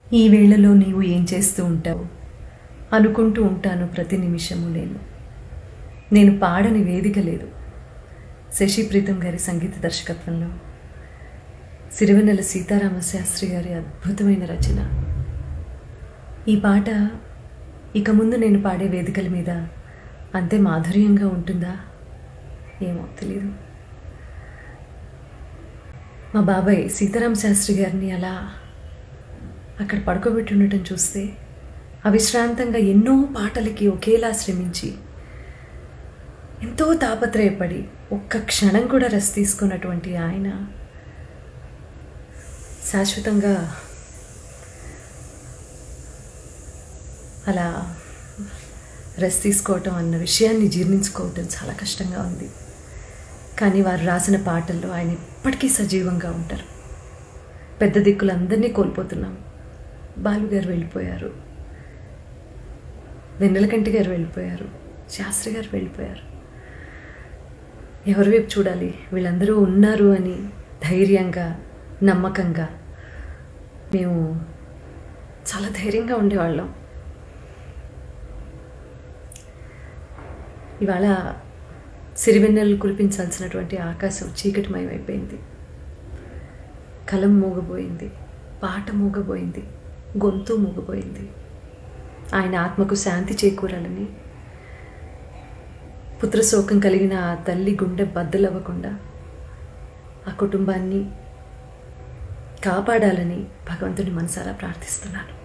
ఈ వేళలో నీవు ఏం చేస్తూ ఉంటావు అనుకుంటూ ఉంటాను ప్రతి నిమిషము నేను నేను పాడని వేదిక లేదు శశి ప్రీతం గారి సంగీత దర్శకత్వంలో సిరివెన్నెల సీతారామ శాస్త్రి గారి అద్భుతమైన రచన ఈ పాట ఇక ముందు నేను పాడే వేదికల మీద అంతే మాధుర్యంగా ఉంటుందా ఏమో తెలీదు మా బాబాయ్ సీతారామ శాస్త్రి గారిని అలా అక్కడ పడుకోబెట్టి ఉండటం చూస్తే అవిశ్రాంతంగా ఎన్నో పాటలకి ఒకేలా శ్రమించి ఎంతో తాపత్రయపడి ఒక్క క్షణం కూడా రెస్ట్ తీసుకున్నటువంటి ఆయన శాశ్వతంగా అలా రెస్ట్ తీసుకోవటం అన్న విషయాన్ని జీర్ణించుకోవటం చాలా కష్టంగా ఉంది కానీ వారు రాసిన పాటల్లో ఆయన ఇప్పటికీ సజీవంగా ఉంటారు పెద్ద దిక్కులందరినీ కోల్పోతున్నాం బాలుగారు వెళ్ళిపోయారు వెన్నెలకంటి గారు వెళ్ళిపోయారు శాస్త్రి గారు వెళ్ళిపోయారు ఎవరి వైపు చూడాలి వీళ్ళందరూ ఉన్నారు అని ధైర్యంగా నమ్మకంగా మేము చాలా ధైర్యంగా ఉండేవాళ్ళం ఇవాళ సిరివెన్నెలు కురిపించాల్సినటువంటి ఆకాశం చీకటిమయం అయిపోయింది కలం మూగబోయింది పాట మూగబోయింది గొంతు మూగబోయింది ఆయన ఆత్మకు శాంతి చేకూరాలని పుత్రశోకం కలిగిన ఆ తల్లి గుండె బద్దలవ్వకుండా ఆ కుటుంబాన్ని కాపాడాలని భగవంతుని మనసారా ప్రార్థిస్తున్నాను